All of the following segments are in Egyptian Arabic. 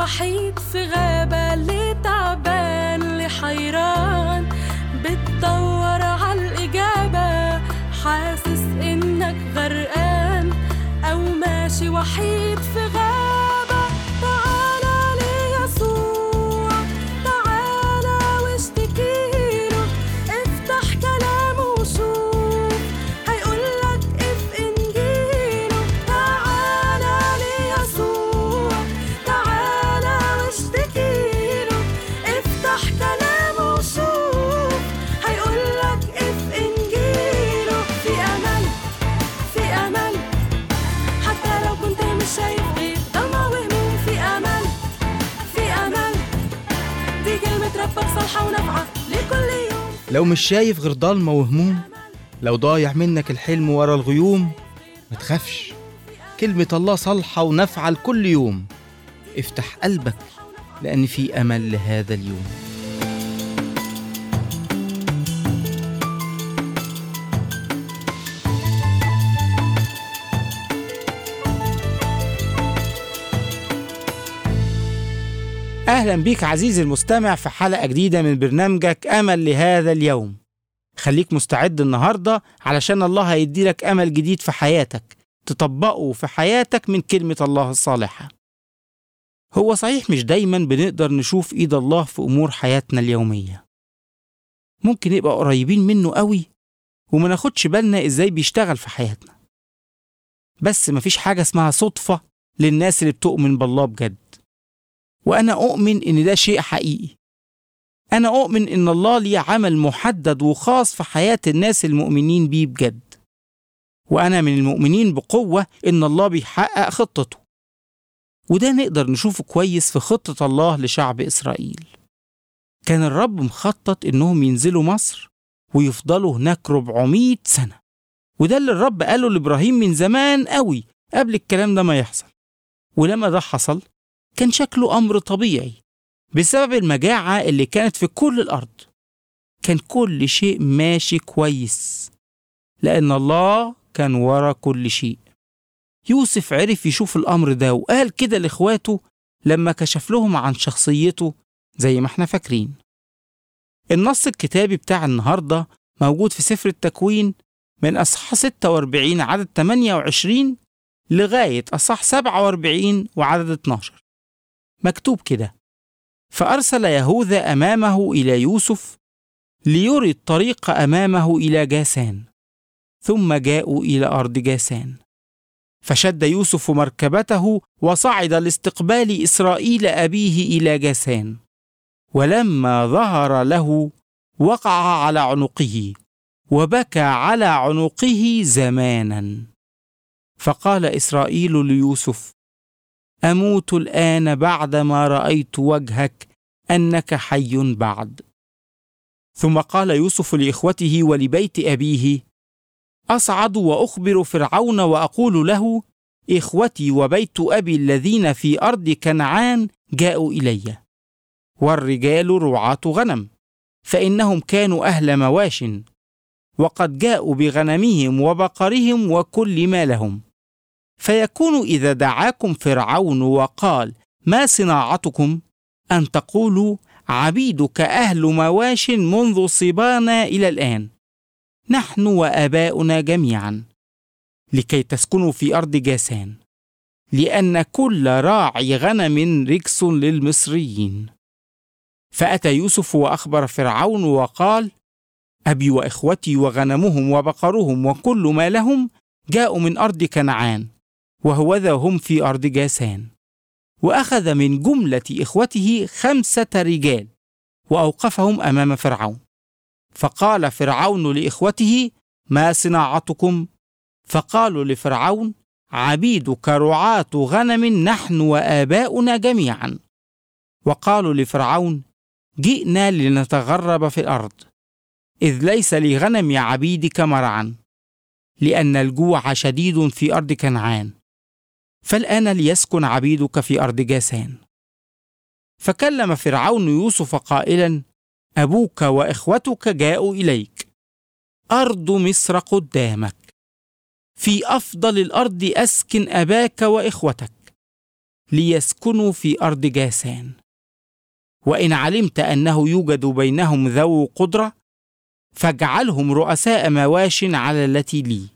وحيد في غابة اللي تعبان اللي حيران بتدور عالإجابة حاسس إنك غرقان أو ماشي وحيد في غابة تعالى ليسوع تعالى واشتكيله افتح كلامه وشوف هيقولك اف انجيله تعالى ليسوع تعالى واشتكيله افتح كلامه وشوف هيقولك اف انجيله في امل في امل حتى لو كنت مش شايف غير ضلمة وهموم في امل في امل دي كلمة ربك صالحة ونافعة لكل يوم لو مش شايف غير ضلمة وهموم لو ضايع منك الحلم ورا الغيوم ما تخافش كلمة الله صالحة ونافعة لكل يوم افتح قلبك لأن في أمل لهذا اليوم أهلا بيك عزيزي المستمع في حلقة جديدة من برنامجك أمل لهذا اليوم خليك مستعد النهاردة علشان الله هيدي لك أمل جديد في حياتك تطبقه في حياتك من كلمة الله الصالحة هو صحيح مش دايما بنقدر نشوف إيد الله في أمور حياتنا اليومية ممكن نبقى قريبين منه قوي وما ناخدش بالنا إزاي بيشتغل في حياتنا بس مفيش حاجة اسمها صدفة للناس اللي بتؤمن بالله بجد وأنا أؤمن إن ده شيء حقيقي. أنا أؤمن إن الله ليه عمل محدد وخاص في حياة الناس المؤمنين بيه بجد. وأنا من المؤمنين بقوة إن الله بيحقق خطته. وده نقدر نشوفه كويس في خطة الله لشعب إسرائيل. كان الرب مخطط إنهم ينزلوا مصر ويفضلوا هناك 400 سنة. وده اللي الرب قاله لإبراهيم من زمان قوي قبل الكلام ده ما يحصل. ولما ده حصل كان شكله أمر طبيعي بسبب المجاعة اللي كانت في كل الأرض كان كل شيء ماشي كويس لأن الله كان ورا كل شيء يوسف عرف يشوف الأمر ده وقال كده لإخواته لما كشف لهم عن شخصيته زي ما احنا فاكرين النص الكتابي بتاع النهاردة موجود في سفر التكوين من أصحاح 46 عدد 28 لغاية أصحاح 47 وعدد 12 مكتوب كده فأرسل يهوذا أمامه إلى يوسف ليري الطريق أمامه إلى جاسان ثم جاءوا إلى أرض جاسان فشد يوسف مركبته وصعد لاستقبال إسرائيل أبيه إلى جاسان ولما ظهر له وقع على عنقه وبكى على عنقه زمانا فقال إسرائيل ليوسف اموت الان بعدما رايت وجهك انك حي بعد ثم قال يوسف لاخوته ولبيت ابيه اصعد واخبر فرعون واقول له اخوتي وبيت ابي الذين في ارض كنعان جاءوا الي والرجال رعاه غنم فانهم كانوا اهل مواش وقد جاءوا بغنمهم وبقرهم وكل ما لهم فيكون اذا دعاكم فرعون وقال ما صناعتكم ان تقولوا عبيدك اهل مواش منذ صبانا الى الان نحن واباؤنا جميعا لكي تسكنوا في ارض جاسان لان كل راعي غنم رجس للمصريين فاتى يوسف واخبر فرعون وقال ابي واخوتي وغنمهم وبقرهم وكل ما لهم جاءوا من ارض كنعان وهوذا هم في أرض جاسان وأخذ من جملة إخوته خمسة رجال وأوقفهم أمام فرعون فقال فرعون لإخوته ما صناعتكم فقالوا لفرعون عبيدك رعاة غنم نحن وآباؤنا جميعا وقالوا لفرعون جئنا لنتغرب في الأرض إذ ليس لغنم عبيدك مرعا لأن الجوع شديد في أرض كنعان فالآن ليسكن عبيدك في أرض جاسان. فكلم فرعون يوسف قائلا: أبوك وإخوتك جاءوا إليك. أرض مصر قدامك. في أفضل الأرض أسكن أباك وإخوتك. ليسكنوا في أرض جاسان وإن علمت أنه يوجد بينهم ذو قدرة فاجعلهم رؤساء مواش على التي لي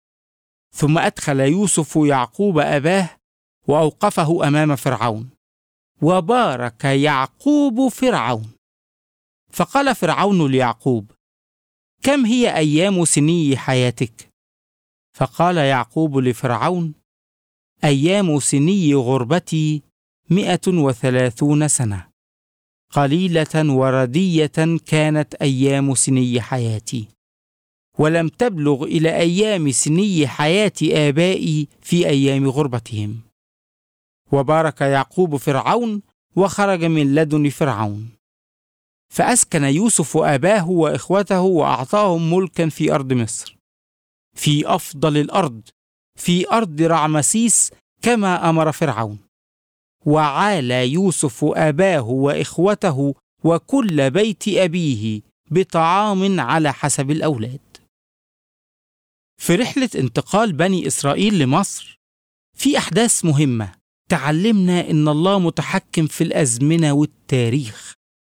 ثم أدخل يوسف يعقوب أباه وأوقفه أمام فرعون وبارك يعقوب فرعون فقال فرعون ليعقوب كم هي أيام سني حياتك؟ فقال يعقوب لفرعون أيام سني غربتي مئة وثلاثون سنة قليلة وردية كانت أيام سني حياتي ولم تبلغ إلى أيام سني حياة آبائي في أيام غربتهم وبارك يعقوب فرعون وخرج من لدن فرعون فأسكن يوسف أباه وإخوته وأعطاهم ملكا في أرض مصر في أفضل الأرض في أرض رعمسيس كما أمر فرعون وعال يوسف أباه وإخوته وكل بيت أبيه بطعام على حسب الأولاد في رحلة انتقال بني إسرائيل لمصر في أحداث مهمة تعلمنا إن الله متحكم في الأزمنة والتاريخ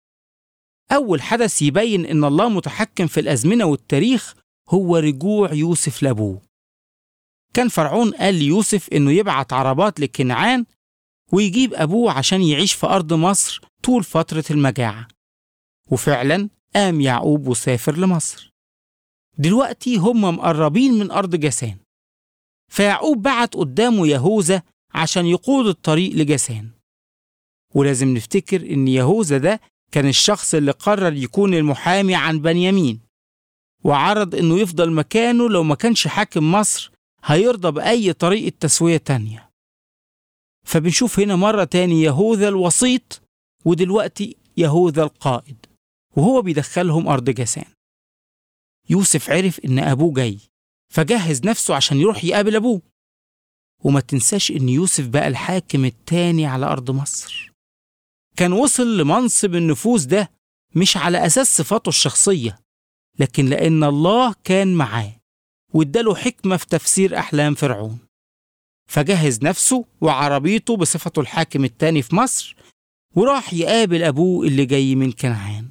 أول حدث يبين إن الله متحكم في الأزمنة والتاريخ هو رجوع يوسف لأبوه كان فرعون قال ليوسف إنه يبعت عربات لكنعان ويجيب أبوه عشان يعيش في أرض مصر طول فترة المجاعة وفعلا قام يعقوب وسافر لمصر دلوقتي هم مقربين من أرض جسان فيعقوب بعت قدامه يهوذا عشان يقود الطريق لجسان ولازم نفتكر إن يهوذا ده كان الشخص اللي قرر يكون المحامي عن بنيامين وعرض إنه يفضل مكانه لو ما كانش حاكم مصر هيرضى بأي طريقة تسوية تانية فبنشوف هنا مرة تاني يهوذا الوسيط ودلوقتي يهوذا القائد وهو بيدخلهم أرض جسان يوسف عرف إن أبوه جاي فجهز نفسه عشان يروح يقابل أبوه وما تنساش إن يوسف بقى الحاكم التاني على أرض مصر كان وصل لمنصب النفوذ ده مش على أساس صفاته الشخصية لكن لأن الله كان معاه واداله حكمة في تفسير أحلام فرعون فجهز نفسه وعربيته بصفته الحاكم التاني في مصر وراح يقابل أبوه اللي جاي من كنعان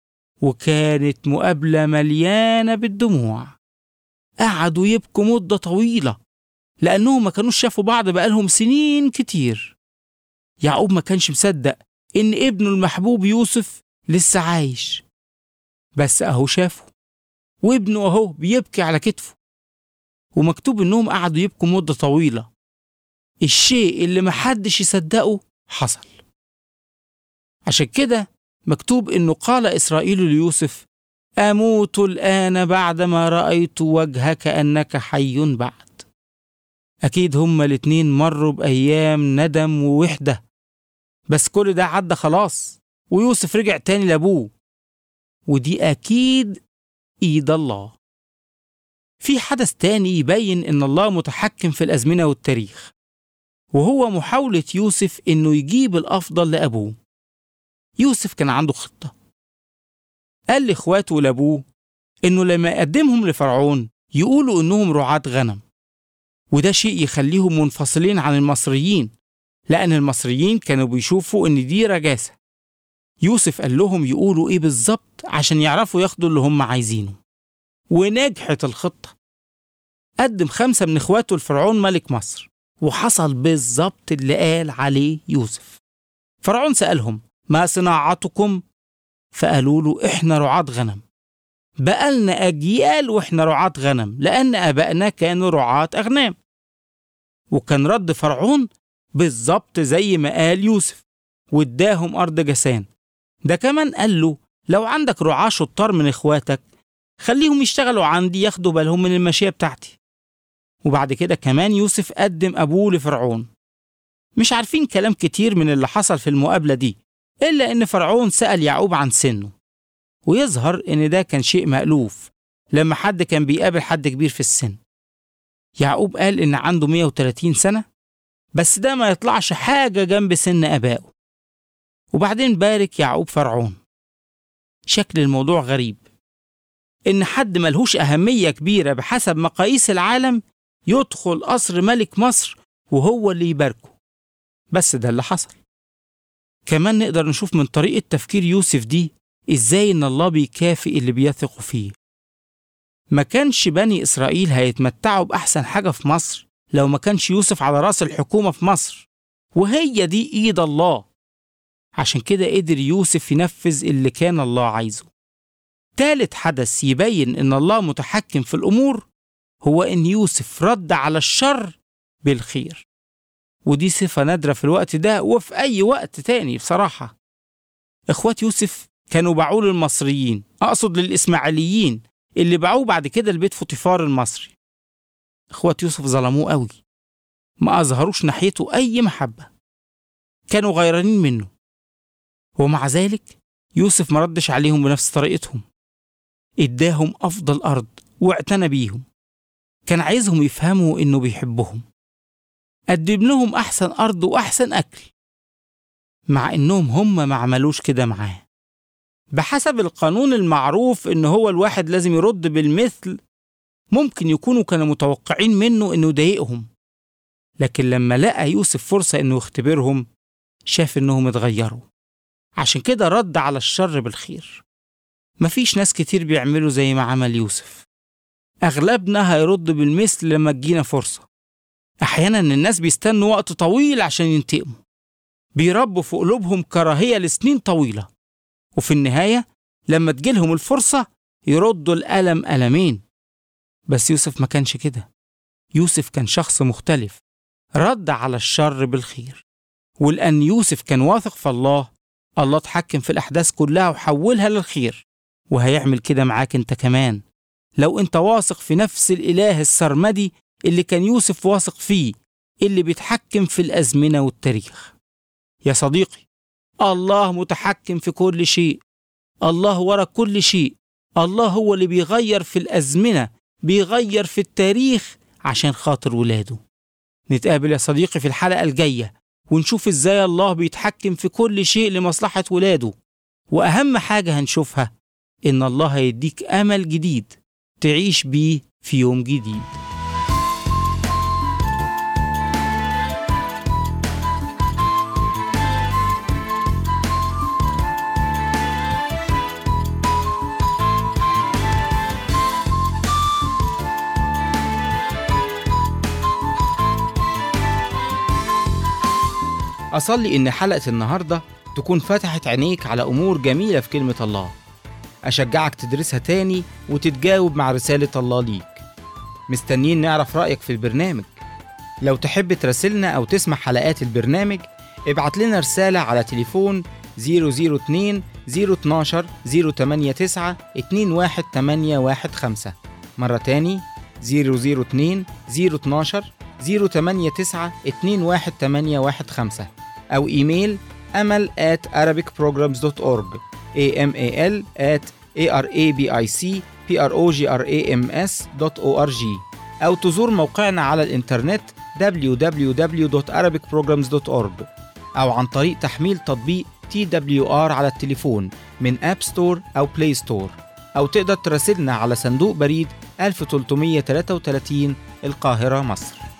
وكانت مقابلة مليانة بالدموع قعدوا يبكوا مدة طويلة لأنهم ما كانوش شافوا بعض بقالهم سنين كتير يعقوب ما كانش مصدق إن ابنه المحبوب يوسف لسه عايش بس أهو شافه وابنه أهو بيبكي على كتفه ومكتوب إنهم قعدوا يبكوا مدة طويلة الشيء اللي محدش يصدقه حصل عشان كده مكتوب إنه قال إسرائيل ليوسف أموت الآن بعدما رأيت وجهك أنك حي بعد أكيد هما الاتنين مروا بأيام ندم ووحدة بس كل ده عدى خلاص ويوسف رجع تاني لأبوه ودي أكيد إيد الله في حدث تاني يبين إن الله متحكم في الأزمنة والتاريخ وهو محاولة يوسف إنه يجيب الأفضل لأبوه يوسف كان عنده خطة قال لإخواته ولأبوه إنه لما يقدمهم لفرعون يقولوا إنهم رعاة غنم وده شيء يخليهم منفصلين عن المصريين لأن المصريين كانوا بيشوفوا إن دي رجاسة يوسف قال لهم يقولوا إيه بالظبط عشان يعرفوا ياخدوا اللي هم عايزينه ونجحت الخطة قدم خمسة من إخواته لفرعون ملك مصر وحصل بالظبط اللي قال عليه يوسف فرعون سألهم ما صناعتكم فقالوا له إحنا رعاة غنم بقالنا أجيال وإحنا رعاة غنم لأن آبائنا كانوا رعاة أغنام وكان رد فرعون بالظبط زي ما قال يوسف واداهم أرض جسان ده كمان قال له لو عندك رعاة شطار من إخواتك خليهم يشتغلوا عندي ياخدوا بالهم من الماشية بتاعتي وبعد كده كمان يوسف قدم أبوه لفرعون مش عارفين كلام كتير من اللي حصل في المقابلة دي إلا إن فرعون سأل يعقوب عن سنه ويظهر إن ده كان شيء مألوف لما حد كان بيقابل حد كبير في السن يعقوب قال إن عنده 130 سنة بس ده ما يطلعش حاجة جنب سن آبائه وبعدين بارك يعقوب فرعون شكل الموضوع غريب إن حد ملهوش أهمية كبيرة بحسب مقاييس العالم يدخل قصر ملك مصر وهو اللي يباركه بس ده اللي حصل كمان نقدر نشوف من طريقة تفكير يوسف دي إزاي إن الله بيكافئ اللي بيثقوا فيه ما كانش بني إسرائيل هيتمتعوا بأحسن حاجة في مصر لو ما كانش يوسف على رأس الحكومة في مصر وهي دي إيد الله عشان كده قدر يوسف ينفذ اللي كان الله عايزه تالت حدث يبين إن الله متحكم في الأمور هو إن يوسف رد على الشر بالخير ودي صفة نادرة في الوقت ده وفي أي وقت تاني بصراحة إخوات يوسف كانوا باعوه للمصريين أقصد للإسماعيليين اللي باعوه بعد كده لبيت فوطيفار المصري إخوات يوسف ظلموه قوي ما أظهروش ناحيته أي محبة كانوا غيرانين منه ومع ذلك يوسف ما ردش عليهم بنفس طريقتهم اداهم أفضل أرض واعتنى بيهم كان عايزهم يفهموا إنه بيحبهم قدم لهم أحسن أرض وأحسن أكل مع إنهم هم ما عملوش كده معاه بحسب القانون المعروف إن هو الواحد لازم يرد بالمثل ممكن يكونوا كانوا متوقعين منه إنه يضايقهم لكن لما لقى يوسف فرصة إنه يختبرهم شاف إنهم اتغيروا عشان كده رد على الشر بالخير مفيش ناس كتير بيعملوا زي ما عمل يوسف أغلبنا هيرد بالمثل لما تجينا فرصة أحيانا الناس بيستنوا وقت طويل عشان ينتقموا بيربوا في قلوبهم كراهية لسنين طويلة وفي النهاية لما تجيلهم الفرصة يردوا الألم ألمين بس يوسف ما كانش كده يوسف كان شخص مختلف رد على الشر بالخير ولأن يوسف كان واثق في الله الله اتحكم في الأحداث كلها وحولها للخير وهيعمل كده معاك انت كمان لو انت واثق في نفس الإله السرمدي اللي كان يوسف واثق فيه اللي بيتحكم في الأزمنة والتاريخ يا صديقي الله متحكم في كل شيء الله ورا كل شيء الله هو اللي بيغير في الأزمنة بيغير في التاريخ عشان خاطر ولاده نتقابل يا صديقي في الحلقة الجاية ونشوف ازاي الله بيتحكم في كل شيء لمصلحة ولاده وأهم حاجة هنشوفها إن الله هيديك أمل جديد تعيش بيه في يوم جديد أصلي إن حلقة النهاردة تكون فتحت عينيك على أمور جميلة في كلمة الله أشجعك تدرسها تاني وتتجاوب مع رسالة الله ليك مستنيين نعرف رأيك في البرنامج لو تحب تراسلنا أو تسمع حلقات البرنامج ابعت لنا رسالة على تليفون 002 012 089 21815 مرة تاني 002 012 089 21815 أو إيميل أمل at arabicprograms.org amal at arabicprograms.org أو تزور موقعنا على الإنترنت www.arabicprograms.org أو عن طريق تحميل تطبيق TWR على التليفون من أب ستور أو بلاي ستور أو تقدر تراسلنا على صندوق بريد 1333 القاهرة مصر